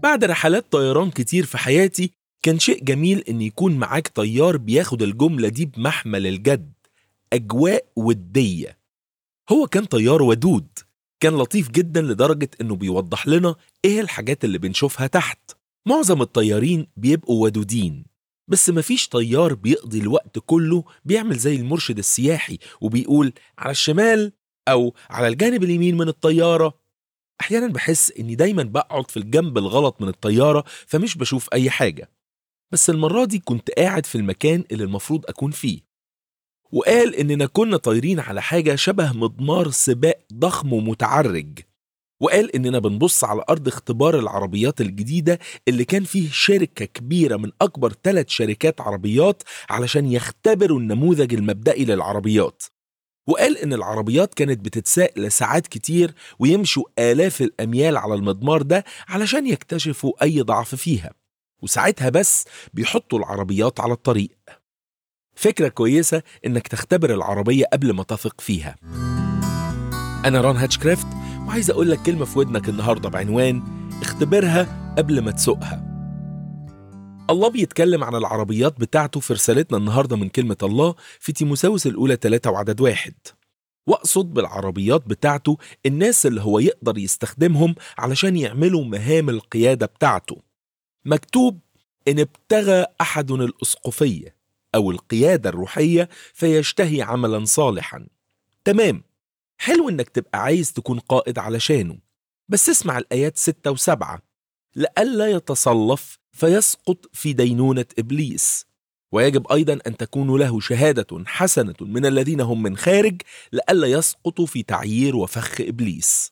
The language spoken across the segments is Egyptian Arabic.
بعد رحلات طيران كتير في حياتي كان شيء جميل إن يكون معاك طيار بياخد الجملة دي بمحمل الجد أجواء ودية هو كان طيار ودود كان لطيف جدا لدرجة إنه بيوضح لنا إيه الحاجات اللي بنشوفها تحت معظم الطيارين بيبقوا ودودين بس مفيش طيار بيقضي الوقت كله بيعمل زي المرشد السياحي وبيقول على الشمال أو على الجانب اليمين من الطيارة أحيانا بحس إني دايما بقعد في الجنب الغلط من الطيارة فمش بشوف أي حاجة بس المرة دي كنت قاعد في المكان اللي المفروض أكون فيه وقال إننا كنا طايرين على حاجة شبه مضمار سباق ضخم ومتعرج وقال إننا بنبص على أرض اختبار العربيات الجديدة اللي كان فيه شركة كبيرة من أكبر ثلاث شركات عربيات علشان يختبروا النموذج المبدئي للعربيات وقال إن العربيات كانت بتتساق لساعات كتير ويمشوا آلاف الأميال على المضمار ده علشان يكتشفوا أي ضعف فيها وساعتها بس بيحطوا العربيات على الطريق فكرة كويسة إنك تختبر العربية قبل ما تثق فيها أنا ران هاتشكرافت وعايز أقول لك كلمة في ودنك النهاردة بعنوان اختبرها قبل ما تسوقها الله بيتكلم عن العربيات بتاعته في رسالتنا النهاردة من كلمة الله في تيموساوس الأولى 3 وعدد واحد واقصد بالعربيات بتاعته الناس اللي هو يقدر يستخدمهم علشان يعملوا مهام القيادة بتاعته مكتوب إن ابتغى أحد الأسقفية أو القيادة الروحية فيشتهي عملا صالحا تمام حلو إنك تبقى عايز تكون قائد علشانه بس اسمع الآيات ستة وسبعة لئلا يتصلف فيسقط في دينونة إبليس ويجب أيضا أن تكون له شهادة حسنة من الذين هم من خارج لئلا يسقطوا في تعيير وفخ إبليس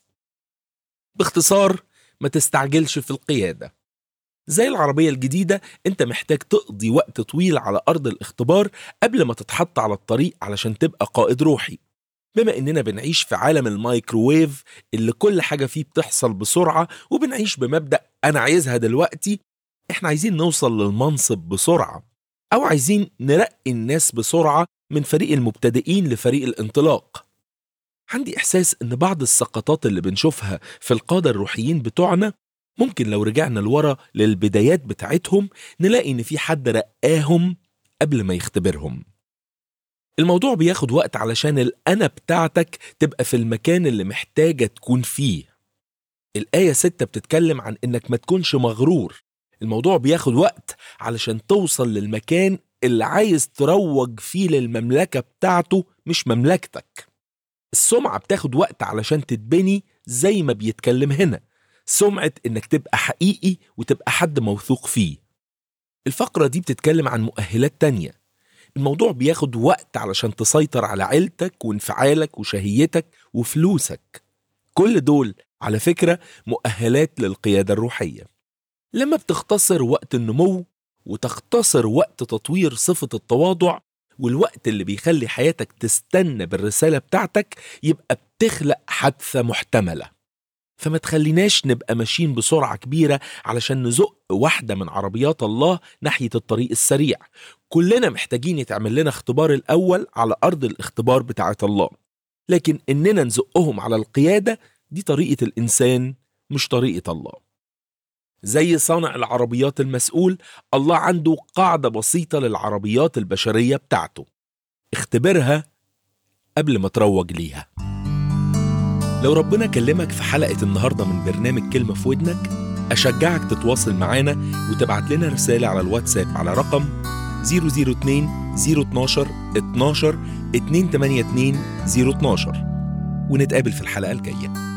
باختصار ما تستعجلش في القيادة زي العربية الجديدة انت محتاج تقضي وقت طويل على أرض الاختبار قبل ما تتحط على الطريق علشان تبقى قائد روحي بما اننا بنعيش في عالم المايكروويف اللي كل حاجة فيه بتحصل بسرعة وبنعيش بمبدأ أنا عايزها دلوقتي احنا عايزين نوصل للمنصب بسرعة أو عايزين نرقي الناس بسرعة من فريق المبتدئين لفريق الانطلاق عندي إحساس إن بعض السقطات اللي بنشوفها في القادة الروحيين بتوعنا ممكن لو رجعنا لورا للبدايات بتاعتهم نلاقي إن في حد رقاهم قبل ما يختبرهم الموضوع بياخد وقت علشان الأنا بتاعتك تبقى في المكان اللي محتاجة تكون فيه الآية 6 بتتكلم عن إنك ما تكونش مغرور الموضوع بياخد وقت علشان توصل للمكان اللي عايز تروج فيه للمملكة بتاعته مش مملكتك السمعة بتاخد وقت علشان تتبني زي ما بيتكلم هنا سمعة إنك تبقى حقيقي وتبقى حد موثوق فيه الفقرة دي بتتكلم عن مؤهلات تانية الموضوع بياخد وقت علشان تسيطر على عيلتك وانفعالك وشهيتك وفلوسك كل دول على فكرة مؤهلات للقيادة الروحية لما بتختصر وقت النمو وتختصر وقت تطوير صفة التواضع والوقت اللي بيخلي حياتك تستنى بالرسالة بتاعتك يبقى بتخلق حادثة محتملة فما تخليناش نبقى ماشيين بسرعة كبيرة علشان نزق واحدة من عربيات الله ناحية الطريق السريع كلنا محتاجين يتعمل لنا اختبار الأول على أرض الاختبار بتاعة الله لكن إننا نزقهم على القيادة دي طريقة الإنسان مش طريقة الله زي صانع العربيات المسؤول الله عنده قاعدة بسيطة للعربيات البشرية بتاعته اختبرها قبل ما تروج ليها لو ربنا كلمك في حلقة النهاردة من برنامج كلمة في ودنك أشجعك تتواصل معانا وتبعت لنا رسالة على الواتساب على رقم 002 012 12 282 012 ونتقابل في الحلقة الجاية